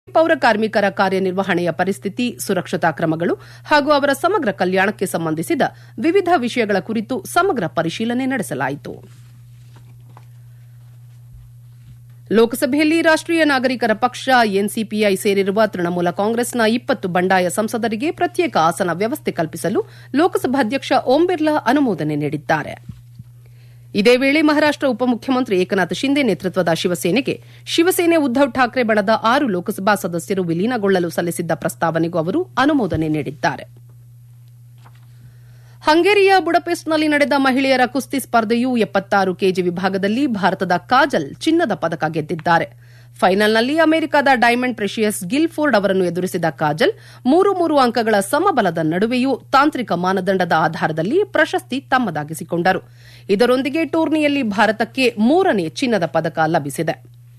ಪೌರ ಕಾರ್ಮಿಕರ ಕಾರ್ಯನಿರ್ವಹಣೆಯ ಪರಿಸ್ಥಿತಿ ಸುರಕ್ಷತಾ ಕ್ರಮಗಳು ಹಾಗೂ ಅವರ ಸಮಗ್ರ ಕಲ್ಯಾಣಕ್ಕೆ ಸಂಬಂಧಿಸಿದ ವಿವಿಧ ವಿಷಯಗಳ ಕುರಿತು ಸಮಗ್ರ ಪರಿಶೀಲನೆ ನಡೆಸಲಾಯಿತು ಲೋಕಸಭೆಯಲ್ಲಿ ರಾಷ್ಟೀಯ ನಾಗರಿಕರ ಪಕ್ಷ ಎನ್ಸಿಪಿಐ ಸೇರಿರುವ ತೃಣಮೂಲ ಕಾಂಗ್ರೆಸ್ನ ಇಪ್ಪತ್ತು ಬಂಡಾಯ ಸಂಸದರಿಗೆ ಪ್ರತ್ಯೇಕ ಆಸನ ವ್ಯವಸ್ಥೆ ಕಲ್ಪಿಸಲು ಲೋಕಸಭಾಧ್ಯಕ್ಷ ಓಂ ಬಿರ್ಲಾ ಅನುಮೋದನೆ ನೀಡಿದ್ದಾರೆ ಇದೇ ವೇಳೆ ಮಹಾರಾಷ್ಟ ಉಪಮುಖ್ಯಮಂತ್ರಿ ಏಕನಾಥ್ ಶಿಂದೆ ನೇತೃತ್ವದ ಶಿವಸೇನೆಗೆ ಶಿವಸೇನೆ ಉದ್ದವ್ ಠಾಕ್ರೆ ಬಣದ ಆರು ಲೋಕಸಭಾ ಸದಸ್ಯರು ವಿಲೀನಗೊಳ್ಳಲು ಸಲ್ಲಿಸಿದ್ದ ಪ್ರಸ್ತಾವನೆಗೂ ಅವರು ಅನುಮೋದನೆ ನೀಡಿದ್ದಾರೆ ಹಂಗೇರಿಯ ಬುಡಪೆಸ್ಟ್ನಲ್ಲಿ ನಡೆದ ಮಹಿಳೆಯರ ಕುಸ್ತಿ ಸ್ಪರ್ಧೆಯು ಎಪ್ಪತ್ತಾರು ಕೆಜಿ ವಿಭಾಗದಲ್ಲಿ ಭಾರತದ ಕಾಜಲ್ ಚಿನ್ನದ ಪದಕ ಗೆದ್ದಿದ್ದಾರೆ ಫೈನಲ್ನಲ್ಲಿ ಅಮೆರಿಕದ ಡೈಮಂಡ್ ಪ್ರೆಷಿಯಸ್ ಗಿಲ್ಫೋರ್ಡ್ ಅವರನ್ನು ಎದುರಿಸಿದ ಕಾಜಲ್ ಮೂರು ಮೂರು ಅಂಕಗಳ ಸಮಬಲದ ನಡುವೆಯೂ ತಾಂತ್ರಿಕ ಮಾನದಂಡದ ಆಧಾರದಲ್ಲಿ ಪ್ರಶಸ್ತಿ ತಮ್ಮದಾಗಿಸಿಕೊಂಡರು ಇದರೊಂದಿಗೆ ಟೂರ್ನಿಯಲ್ಲಿ ಭಾರತಕ್ಕೆ ಮೂರನೇ ಚಿನ್ನದ ಪದಕ ಲಭಿಸಿದೆ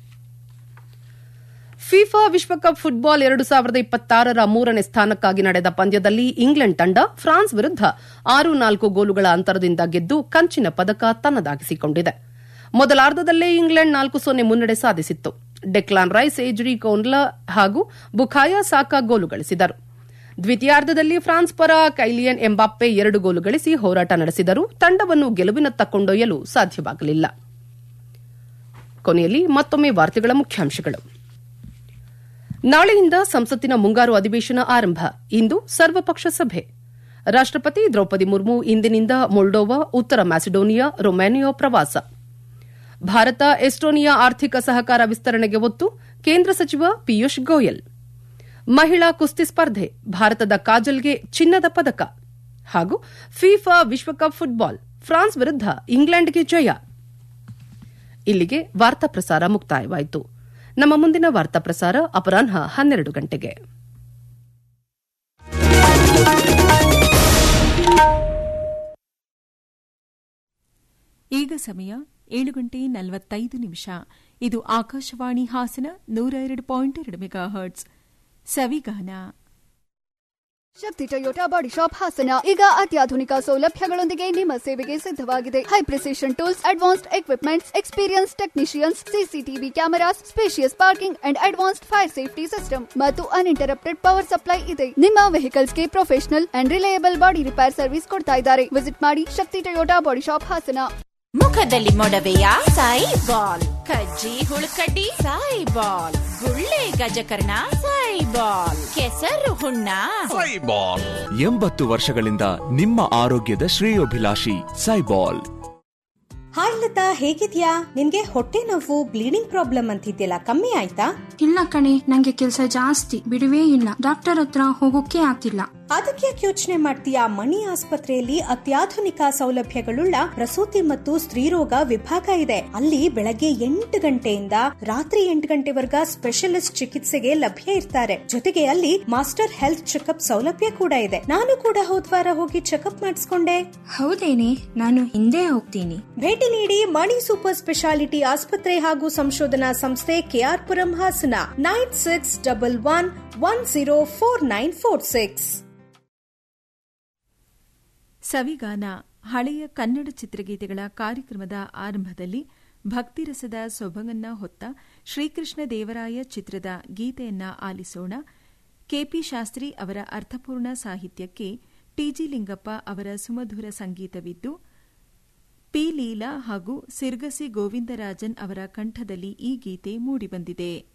ಫಿಫಾ ವಿಶ್ವಕಪ್ ಫುಟ್ಬಾಲ್ ಎರಡು ಸಾವಿರದ ಇಪ್ಪತ್ತಾರರ ಮೂರನೇ ಸ್ಥಾನಕ್ಕಾಗಿ ನಡೆದ ಪಂದ್ಯದಲ್ಲಿ ಇಂಗ್ಲೆಂಡ್ ತಂಡ ಫ್ರಾನ್ಸ್ ವಿರುದ್ಧ ಆರು ನಾಲ್ಕು ಗೋಲುಗಳ ಅಂತರದಿಂದ ಗೆದ್ದು ಕಂಚಿನ ಪದಕ ತನ್ನದಾಗಿಸಿಕೊಂಡಿದೆ ಮೊದಲಾರ್ಧದಲ್ಲೇ ಇಂಗ್ಲೆಂಡ್ ನಾಲ್ಕು ಸೊನ್ನೆ ಮುನ್ನಡೆ ಸಾಧಿಸಿತ್ತು ಡೆಕ್ಲಾನ್ ರೈಸ್ ಏಜ್ರಿ ಕೋನ್ಲಾ ಹಾಗೂ ಬುಖಾಯಾ ಸಾಕಾ ಗೋಲು ಗಳಿಸಿದರು ದ್ವಿತೀಯಾರ್ಧದಲ್ಲಿ ಫ್ರಾನ್ಸ್ ಪರ ಕೈಲಿಯನ್ ಎಂಬಾಪ್ಪೆ ಎರಡು ಗೋಲು ಗಳಿಸಿ ಹೋರಾಟ ನಡೆಸಿದರೂ ತಂಡವನ್ನು ಗೆಲುವಿನತ್ತ ಕೊಂಡೊಯ್ಯಲು ಸಾಧ್ಯವಾಗಲಿಲ್ಲ ಕೊನೆಯಲ್ಲಿ ಮತ್ತೊಮ್ಮೆ ವಾರ್ತೆಗಳ ಮುಖ್ಯಾಂಶಗಳು ನಾಳೆಯಿಂದ ಸಂಸತ್ತಿನ ಮುಂಗಾರು ಅಧಿವೇಶನ ಆರಂಭ ಇಂದು ಸರ್ವಪಕ್ಷ ಸಭೆ ರಾಷ್ಟಪತಿ ದ್ರೌಪದಿ ಮುರ್ಮು ಇಂದಿನಿಂದ ಮೊಲ್ಡೋವಾ ಉತ್ತರ ಮ್ಯಾಸಿಡೋನಿಯಾ ರೊಮ್ಯಾನಿಯಾ ಪ್ರವಾಸ ಭಾರತ ಎಸ್ಟೋನಿಯಾ ಆರ್ಥಿಕ ಸಹಕಾರ ವಿಸ್ತರಣೆಗೆ ಒತ್ತು ಕೇಂದ್ರ ಸಚಿವ ಪಿಯೂಷ್ ಗೋಯಲ್ ಮಹಿಳಾ ಕುಸ್ತಿ ಸ್ಪರ್ಧೆ ಭಾರತದ ಕಾಜಲ್ಗೆ ಚಿನ್ನದ ಪದಕ ಹಾಗೂ ಫಿಫಾ ವಿಶ್ವಕಪ್ ಫುಟ್ಬಾಲ್ ಫ್ರಾನ್ಸ್ ವಿರುದ್ಧ ಇಂಗ್ಲೆಂಡ್ಗೆ ಜಯ ಇಲ್ಲಿಗೆ ವಾರ್ತಾ ಪ್ರಸಾರ ಮುಕ್ತಾಯವಾಯಿತು ನಮ್ಮ ಮುಂದಿನ ವಾರ್ತಾ ಪ್ರಸಾರ ಅಪರಾಹ್ನ ಹನ್ನೆರಡು ಗಂಟೆಗೆ ಈಗ ಸಮಯ ಏಳು ಗಂಟೆ ನಲವತ್ತೈದು ನಿಮಿಷ ಇದು ಆಕಾಶವಾಣಿ ಹಾಸನ ನೂರ ಎರಡು ಪಾಯಿಂಟ್ ಎರಡು ಮೆಗಾ ಹರ್ಟ್ಸ್ ಸವಿಗಾನ Shakti Toyota body shop Hassan ಈಗ ಅತ್ಯಾಧುನಿಕ ಸೌಲಭ್ಯಗಳೊಂದಿಗೆ ನಿಮ್ಮ ಸೇವೆಗೆ ಸಿದ್ಧವಾಗಿದೆ high precision tools advanced equipments experience technicians CCTV cameras spacious parking and advanced fire safety system ಮತ್ತು ಅನ್ಇಂಟರಪ್ಟೆಡ್ ಪವರ್ ಸಪ್ಲೈ ಇದೆ ನಿಮ್ಮ ವೆಹಿಕಲ್ಸ್ಗೆ professional and reliable body repair service ಕೊಡ್ತಾ ಇದ್ದಾರೆ ವಿಸಿಟ್ ಮಾಡಿ Shakti Toyota body shop Hassan ಮುಖದಲ್ಲಿ ಮೊಡವೆಯ ಸಾಯಿ ಬಾಲ್ ಕಜ್ಜಿ ಹುಳುಕಡ್ಡಿ ಸಾಯಿ ಬಾಲ್ ಗುಳ್ಳೆ ಗಜಕರ್ಣ ಸಾಯಿ ಬಾಲ್ ಕೆಸರು ಹುಣ್ಣ ಸೈಬಾಲ್ ಎಂಬತ್ತು ವರ್ಷಗಳಿಂದ ನಿಮ್ಮ ಆರೋಗ್ಯದ ಶ್ರೇಯೋಭಿಲಾಷಿ ಸೈಬಾಲ್ ಹಾಯ್ ಲತಾ ಹೇಗಿದ್ಯಾ ನಿನ್ಗೆ ಹೊಟ್ಟೆ ನೋವು ಬ್ಲೀಡಿಂಗ್ ಪ್ರಾಬ್ಲಮ್ ಅಂತಿದ್ಯಲ್ಲ ಕಮ್ಮಿ ಆಯ್ತಾ ಇಲ್ಲ ಕಣೆ ನಂಗೆ ಕೆಲ್ಸ ಜಾಸ್ತಿ ಬಿಡುವೇ ಇಲ್ಲ ಡಾಕ್ಟರ್ ಹತ್ರ ಹೋಗೋಕೆ ಆಗ್ತಿಲ್ಲ ಅದಕ್ಕೆ ಯಾಕೆ ಯೋಚನೆ ಮಾಡ್ತೀಯಾ ಮಣಿ ಆಸ್ಪತ್ರೆಯಲ್ಲಿ ಅತ್ಯಾಧುನಿಕ ಸೌಲಭ್ಯಗಳುಳ್ಳ ಪ್ರಸೂತಿ ಮತ್ತು ಸ್ತ್ರೀರೋಗ ವಿಭಾಗ ಇದೆ ಅಲ್ಲಿ ಬೆಳಗ್ಗೆ ಎಂಟು ಗಂಟೆಯಿಂದ ರಾತ್ರಿ ಎಂಟು ಗಂಟೆವರೆಗ ಸ್ಪೆಷಲಿಸ್ಟ್ ಚಿಕಿತ್ಸೆಗೆ ಲಭ್ಯ ಇರ್ತಾರೆ ಜೊತೆಗೆ ಅಲ್ಲಿ ಮಾಸ್ಟರ್ ಹೆಲ್ತ್ ಚೆಕಪ್ ಸೌಲಭ್ಯ ಕೂಡ ಇದೆ ನಾನು ಕೂಡ ಹೋದ್ವಾರ ಹೋಗಿ ಚೆಕಪ್ ಮಾಡಿಸ್ಕೊಂಡೆ ಹೌದೇನೆ ನಾನು ಹಿಂದೆ ಹೋಗ್ತೀನಿ ಭೇಟಿ ನೀಡಿ ಮಣಿ ಸೂಪರ್ ಸ್ಪೆಷಾಲಿಟಿ ಆಸ್ಪತ್ರೆ ಹಾಗೂ ಸಂಶೋಧನಾ ಸಂಸ್ಥೆ K R Puram Hassan nine six double one one zero four nine four six ಸವಿಗಾನ ಹಳೆಯ ಕನ್ನಡ ಚಿತ್ರಗೀತೆಗಳ ಕಾರ್ಯಕ್ರಮದ ಆರಂಭದಲ್ಲಿ ಭಕ್ತಿರಸದ ಸೊಬಗನ್ನ ಹೊತ್ತ ಶ್ರೀಕೃಷ್ಣ ದೇವರಾಯ ಚಿತ್ರದ ಗೀತೆಯನ್ನ ಆಲಿಸೋಣ ಕೆಪಿ ಶಾಸ್ತ್ರಿ ಅವರ ಅರ್ಥಪೂರ್ಣ ಸಾಹಿತ್ಯಕ್ಕೆ ಟಿಜಿ ಲಿಂಗಪ್ಪ ಅವರ ಸುಮಧುರ ಸಂಗೀತವಿದ್ದು ಪಿ ಲೀಲಾ ಹಾಗೂ ಸಿರ್ಗಸಿ ಗೋವಿಂದರಾಜನ್ ಅವರ ಕಂಠದಲ್ಲಿ ಈ ಗೀತೆ ಮೂಡಿಬಂದಿದೆ